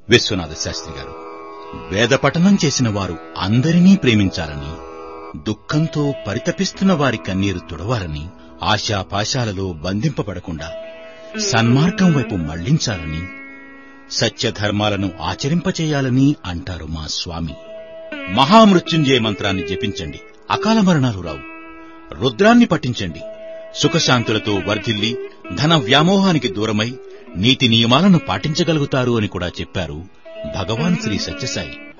విశ్వనాథ శాస్త్రి గారు వేద పఠనం చేసిన వారు అందరినీ ప్రేమించాలని దుఃఖంతో పరితపిస్తున్న వారి కన్నీరు తుడవాలని ఆశాపాశాలలో బంధింపబడకుండా సన్మార్గం వైపు మళ్లించాలని సత్యధర్మాలను ఆచరింపచేయాలని అంటారు మా స్వామి మహామృత్యుంజయ మంత్రాన్ని జపించండి అకాల మరణాలు రావు రుద్రాన్ని పఠించండి సుఖశాంతులతో వర్ధిల్లి ధన వ్యామోహానికి దూరమై నీతి నియమాలను పాటించగలుగుతారు అని కూడా చెప్పారు భగవాన్ శ్రీ సత్యసాయి